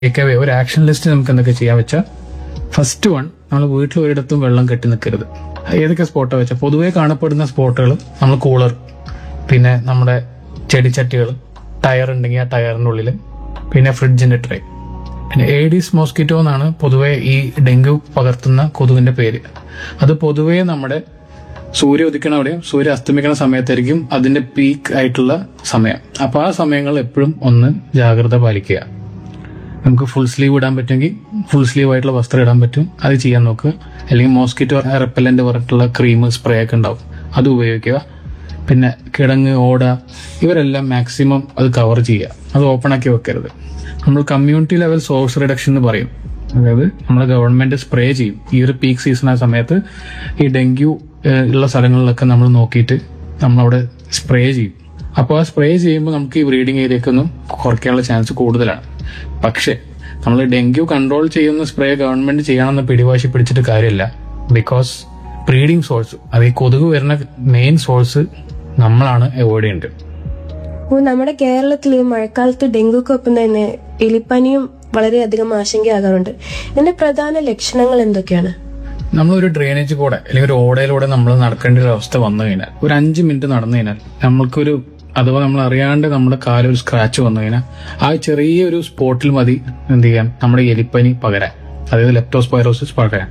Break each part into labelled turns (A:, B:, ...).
A: Take away ഒരു action list നമുക്ക് എന്തൊക്കെ ചെയ്യാൻ വെച്ചാൽ ഫസ്റ്റ് വൺ നമ്മൾ വീട്ടിൽ ഒരിടത്തും വെള്ളം കെട്ടി നിൽക്കരുത് ഏതൊക്കെ സ്പോട്ടാ വെച്ചാൽ പൊതുവേ കാണപ്പെടുന്ന സ്പോട്ടുകൾ നമ്മൾ കൂളർ പിന്നെ നമ്മുടെ ചെടിച്ചട്ടികൾ ടയർ ഉണ്ടെങ്കിൽ ആ ടയറിൻ്റെ ഉള്ളിൽ പിന്നെ ഫ്രിഡ്ജിന്റെ ട്രേ പിന്നെ ഏഡീസ് മോസ്കിറ്റോ എന്നാണ് പൊതുവെ ഈ ഡെങ്കു പകർത്തുന്ന കൊതുകിന്റെ പേര് അത് പൊതുവേ നമ്മുടെ സൂര്യ ഉദിക്കണ അവിടെയും സൂര്യ അസ്തമിക്കണ സമയത്തായിരിക്കും അതിന്റെ പീക്ക് ആയിട്ടുള്ള സമയം അപ്പൊ ആ സമയങ്ങളിൽ എപ്പോഴും ഒന്ന് ജാഗ്രത പാലിക്കുക നമുക്ക് ഫുൾ സ്ലീവ് ഇടാൻ പറ്റുമെങ്കിൽ ഫുൾ സ്ലീവ് ആയിട്ടുള്ള വസ്ത്രം ഇടാൻ പറ്റും അത് ചെയ്യാൻ നോക്കുക അല്ലെങ്കിൽ മോസ്കിറ്റോ റെപ്പലന്റ് പറഞ്ഞിട്ടുള്ള ക്രീം സ്പ്രേ ഒക്കെ ഉണ്ടാവും അത് ഉപയോഗിക്കുക പിന്നെ കിടങ്ങ് ഓട ഇവരെല്ലാം മാക്സിമം അത് കവർ ചെയ്യുക അത് ഓപ്പൺ ആക്കി വെക്കരുത് നമ്മൾ കമ്മ്യൂണിറ്റി ലെവൽ സോഴ്സ് റിഡക്ഷൻ എന്ന് പറയും അതായത് നമ്മൾ ഗവൺമെന്റ് സ്പ്രേ ചെയ്യും ഈ ഒരു പീക്ക് സീസൺ ആ സമയത്ത് ഈ ഡെങ്കു ഏഹ്, ഉള്ള സ്ഥലങ്ങളിലൊക്കെ നമ്മൾ നോക്കിയിട്ട് നമ്മളവിടെ സ്പ്രേ ചെയ്യും അപ്പോൾ ആ സ്പ്രേ ചെയ്യുമ്പോൾ നമുക്ക് ഈ ബ്രീഡിംഗ് ഏരിയക്കൊന്നും കുറയ്ക്കാനുള്ള ചാൻസ് കൂടുതലാണ് പക്ഷേ നമ്മൾ ഡെങ്കു കൺട്രോൾ ചെയ്യുന്ന സ്പ്രേ ഗവൺമെന്റ് ചെയ്യണമെന്ന് പിടിവാശി പിടിച്ചിട്ട് കാര്യമില്ല ബിക്കോസ് ബ്രീഡിംഗ് സോഴ്സ് അത് ഈ കൊതുക് വരുന്ന മെയിൻ സോഴ്സ് നമ്മളാണ് അവോയ്ഡ് ചെയ്യേണ്ടത്
B: അപ്പോൾ നമ്മുടെ കേരളത്തിൽ മഴക്കാലത്ത് ഡെങ്കുക്കൊപ്പം തന്നെ എലിപ്പനിയും വളരെയധികം ആശങ്കയാകാറുണ്ട് ഇതിന്റെ പ്രധാന ലക്ഷണങ്ങൾ എന്തൊക്കെയാണ്
A: നമ്മളൊരു ഡ്രെയിനേജ് കൂടെ അല്ലെങ്കിൽ ഒരു ഓടയിലൂടെ നമ്മൾ നടക്കേണ്ട ഒരു അവസ്ഥ വന്നു കഴിഞ്ഞാൽ ഒരു അഞ്ച് മിനിറ്റ് നടന്നു കഴിഞ്ഞാൽ നമ്മൾക്കൊരു അഥവാ നമ്മൾ അറിയാണ്ട് നമ്മുടെ കാലിൽ ഒരു സ്ക്രാച്ച് വന്നു കഴിഞ്ഞാൽ ആ ചെറിയൊരു സ്പോട്ടിൽ മതി എന്ത് ചെയ്യാൻ നമ്മുടെ എലിപ്പനി പകരാൻ അതായത് ലെപ്റ്റോസ്പൈറോസിസ് പകരാൻ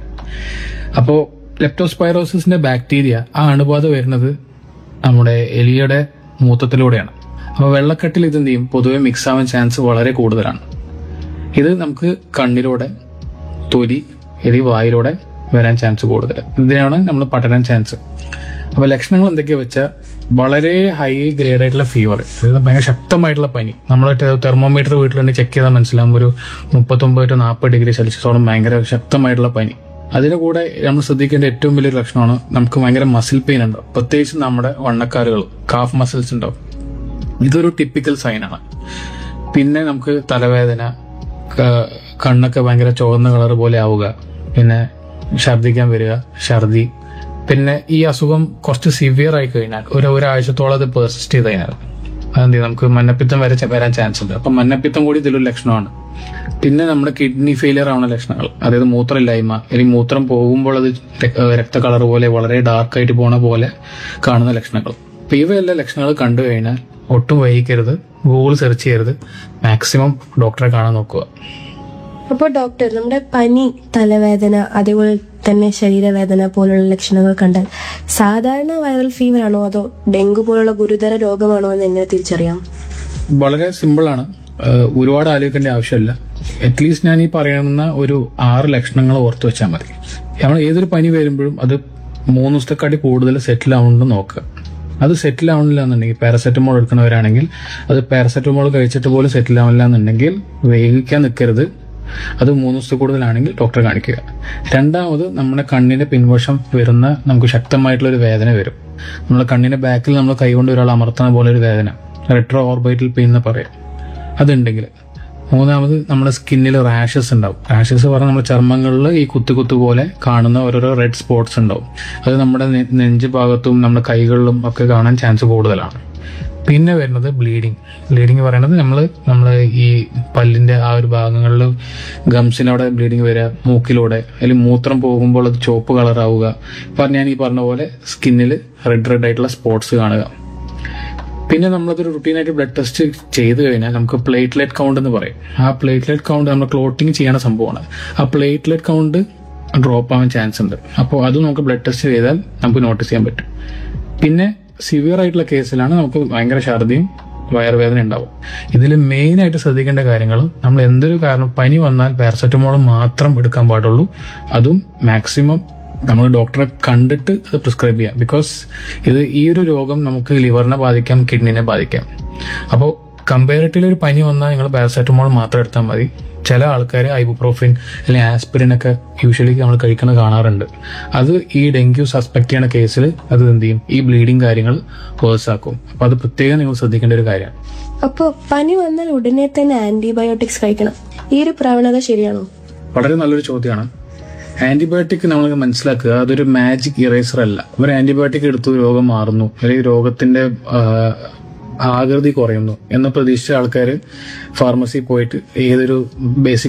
A: അപ്പോൾ ലെപ്റ്റോസ്പൈറോസിസിന്റെ ബാക്ടീരിയ ആ അണുബാധ വരുന്നത് നമ്മുടെ എലിയുടെ മൂത്രത്തിലൂടെയാണ് അപ്പോൾ വെള്ളക്കെട്ടിൽ ഇത് എന്ത് ചെയ്യും പൊതുവെ മിക്സ് ആവാൻ ചാൻസ് വളരെ കൂടുതലാണ് ഇത് നമുക്ക് കണ്ണിലൂടെ തൊലി എലി വായിലൂടെ വരാൻ ചാൻസ് കൂടുതൽ ഇതിനാണ് നമ്മൾ പടരാൻ ചാൻസ് അപ്പൊ ലക്ഷണങ്ങൾ എന്തൊക്കെയാ വെച്ചാൽ വളരെ ഹൈ ഗ്രേഡ് ആയിട്ടുള്ള ഫീവർ അതായത് ഭയങ്കര ശക്തമായിട്ടുള്ള പനി നമ്മൾ തെർമോമീറ്റർ വീട്ടിലുണ്ടെങ്കിൽ ചെക്ക് ചെയ്താൽ മനസ്സിലാവും ഒരു മുപ്പത്തൊമ്പത് ടു നാൽപ്പത് ഡിഗ്രി സെൽഷ്യസോളം ഭയങ്കര ശക്തമായിട്ടുള്ള പനി അതിന്റെ കൂടെ നമ്മൾ ശ്രദ്ധിക്കേണ്ട ഏറ്റവും വലിയൊരു ലക്ഷണമാണ് നമുക്ക് ഭയങ്കര മസിൽ പെയിൻ ഉണ്ടാവും പ്രത്യേകിച്ച് നമ്മുടെ വണ്ണക്കാലുകൾ കാഫ് മസിൽസ് ഉണ്ടാവും ഇതൊരു ടിപ്പിക്കൽ സൈനാണ് പിന്നെ നമുക്ക് തലവേദന ക- കണ്ണൊക്കെ ഭയങ്കര ചുവന്ന കളർ പോലെ ആവുക പിന്നെ ഛർദ്ദിക്കാൻ വരിക ഛർദി പിന്നെ ഈ അസുഖം കുറച്ച് സിവിയർ ആയി കഴിഞ്ഞാൽ ഒരു ഒരാഴ്ചത്തോളം അത് പെർസിസ്റ്റ് ചെയ്ത് കഴിഞ്ഞാൽ അതെന്ത് ചെയ്യും? നമുക്ക് മഞ്ഞപ്പിത്തം വരെ ചെ- വരാൻ ചാൻസ് ഉണ്ട് അപ്പൊ മഞ്ഞപ്പിത്തം കൂടി ഇതിലൊരു ലക്ഷണമാണ് പിന്നെ നമ്മുടെ കിഡ്നി ഫെയിലിയർ ആവുന്ന ലക്ഷണങ്ങൾ അതായത് മൂത്രമില്ലായ്മ അല്ലെങ്കിൽ മൂത്രം പോകുമ്പോൾ അത് രക്ത- രക്ത കളർ പോലെ വളരെ ഡാർക്ക് ആയിട്ട് പോണ പോലെ കാണുന്ന ലക്ഷണങ്ങൾ അപ്പൊ ഇവയെല്ലാം ലക്ഷണങ്ങൾ കണ്ടു കഴിഞ്ഞാൽ ഒട്ടും വൈകിക്കരുത് ഗൂഗിൾ സെർച്ച് ചെയ്യരുത് മാക്സിമം ഡോക്ടറെ കാണാൻ നോക്കുക
B: അപ്പോൾ ഡോക്ടർ നമ്മുടെ പനി തലവേദന അതേപോലെ തന്നെ ശരീരവേദന പോലുള്ള ലക്ഷണങ്ങൾ കണ്ടാൽ സാധാരണ വൈറൽ ഫീവർ ആണോ അതോ ഡെങ്കു പോലുള്ള ഗുരുതര രോഗമാണോ എന്ന് എങ്ങനെ തിരിച്ചറിയാം
A: വളരെ സിമ്പിളാണ് ഏഹ് ഒരുപാട് ആലോചിക്കേണ്ട ആവശ്യമില്ല അറ്റ്ലീസ്റ്റ് ഞാൻ ഈ പറയുന്ന ഒരു ആറ് ലക്ഷണങ്ങൾ ഓർത്ത് വെച്ചാൽ മതി നമ്മൾ ഏതൊരു പനി വരുമ്പോഴും അത് മൂന്ന് ദിവസത്തെക്കാട്ടി കൂടുതൽ സെറ്റിൽ ആവുന്നുണ്ട് നോക്കുക അത് സെറ്റിൽ ആവണില്ല എന്നുണ്ടെങ്കിൽ പാരസെറ്റമോൾ എടുക്കുന്നവരാണെങ്കിൽ അത് പാരസെറ്റമോൾ കഴിച്ചിട്ട് പോലും സെറ്റിൽ ആവില്ല എന്നുണ്ടെങ്കിൽ വേഗിക്കാൻ നിൽക്കരുത് അത് മൂന്ന് ദിവസത്തിൽ കൂടുതലാണെങ്കിൽ ഡോക്ടറെ കാണിക്കുക രണ്ടാമത് നമ്മുടെ കണ്ണിന്റെ പിൻവശം വരുന്ന നമുക്ക് ശക്തമായിട്ടുള്ള ഒരു വേദന വരും നമ്മുടെ കണ്ണിന്റെ ബാക്കിൽ നമ്മൾ കൈകൊണ്ട് ഒരാൾ അമർത്തുന്ന പോലെ ഒരു വേദന റെട്രോ ഓർബൈറ്റൽ പെയിൻ എന്ന് പറയും അതുണ്ടെങ്കിൽ മൂന്നാമത് നമ്മുടെ സ്കിന്നിൽ റാഷസ് ഉണ്ടാവും റാഷസ് പറഞ്ഞാൽ നമ്മുടെ ചർമ്മങ്ങളിൽ ഈ കുത്തു കുത്തു പോലെ കാണുന്ന ഓരോരോ റെഡ് സ്പോട്ട്സ് ഉണ്ടാവും അത് നമ്മുടെ നെ- നെഞ്ച് ഭാഗത്തും നമ്മുടെ കൈകളിലും ഒക്കെ കാണാൻ ചാൻസ് കൂടുതലാണ് പിന്നെ വരുന്നത് ബ്ലീഡിങ് ബ്ലീഡിങ് പറയുന്നത് നമ്മൾ നമ്മൾ ഈ പല്ലിന്റെ ആ ഒരു ഭാഗങ്ങളിൽ ഗംസിനവിടെ ബ്ലീഡിങ് വരിക മൂക്കിലൂടെ അല്ലെങ്കിൽ മൂത്രം പോകുമ്പോൾ അത് ചുവപ്പ് കളറാവുക ഇപ്പം ഞാൻ ഈ പറഞ്ഞ പോലെ സ്കിന്നിൽ റെഡ് റെഡ് ആയിട്ടുള്ള സ്പോട്സ് കാണുക പിന്നെ നമ്മളതൊരു റുട്ടീനായിട്ട് ബ്ലഡ് ടെസ്റ്റ് ചെയ്ത് കഴിഞ്ഞാൽ നമുക്ക് പ്ലേറ്റ്ലെറ്റ് കൗണ്ട് എന്ന് പറയും ആ പ്ലേറ്റ്ലെറ്റ് കൗണ്ട് നമ്മൾ ക്ലോട്ടിങ് ചെയ്യണ സംഭവമാണ് ആ പ്ലേറ്റ്ലെറ്റ് കൗണ്ട് ഡ്രോപ്പ് ആവാൻ ചാൻസ് ഉണ്ട് അപ്പോൾ അത് നമുക്ക് ബ്ലഡ് ടെസ്റ്റ് ചെയ്താൽ നമുക്ക് നോട്ടീസ് ചെയ്യാൻ പറ്റും പിന്നെ സിവിയർ ആയിട്ടുള്ള കേസിലാണ് നമുക്ക് ഭയങ്കര ഛർദിയും വയറുവേദന ഉണ്ടാവും ഇതിൽ മെയിൻ ആയിട്ട് ശ്രദ്ധിക്കേണ്ട കാര്യങ്ങൾ നമ്മൾ എന്തൊരു കാരണം പനി വന്നാൽ പാരസെറ്റമോൾ മാത്രം എടുക്കാൻ പാടുള്ളൂ അതും മാക്സിമം നമ്മൾ ഡോക്ടറെ കണ്ടിട്ട് അത് പ്രിസ്ക്രൈബ് ചെയ്യാം ബിക്കോസ് ഇത് ഈ ഒരു രോഗം നമുക്ക് ലിവറിനെ ബാധിക്കാം കിഡ്നിനെ ബാധിക്കാം അപ്പോൾ കമ്പാരിറ്റീവ്ലി ഒരു പനി വന്നാൽ നിങ്ങൾ പാരസെറ്റമോൾ മാത്രം എടുത്താൽ മതി ചില ആൾക്കാർ ഐബുപ്രോഫിൻ അല്ലെങ്കിൽ ആസ്പിരിൻ ഒക്കെ യൂഷ്വലി നമ്മൾ കഴിക്കുന്നത് കാണാറുണ്ട് അത് ഈ ഡെങ്കു സസ്പെക്ട് ചെയ്യുന്ന കേസിൽ അത് എന്ത് ചെയ്യും ഈ ബ്ലീഡിങ് കാര്യങ്ങൾ വേഴ്സ് ആക്കും അപ്പൊ അത് പ്രത്യേകം നിങ്ങൾ ശ്രദ്ധിക്കേണ്ട ഒരു കാര്യമാണ്
B: അപ്പോൾ പനി വന്നാൽ ഉടനെ തന്നെ ആന്റിബയോട്ടിക്സ് കഴിക്കണം ഈ ഒരു പ്രവണത ശരിയാണോ
A: വളരെ നല്ലൊരു ചോദ്യമാണ് ആന്റിബയോട്ടിക് നമ്മൾ മനസ്സിലാക്കുക അതൊരു മാജിക് ഇറേസർ അല്ല ഒരു ആന്റിബയോട്ടിക് എടുത്തു രോഗം മാറുന്നു അല്ലെങ്കിൽ രോഗത്തിന്റെ ആ, ആകൃതി കുറയുന്നു എന്ന് പ്രതീക്ഷിച്ച ആൾക്കാർ ഫാർമസി പോയിട്ട് ഏതൊരു ബേസിക്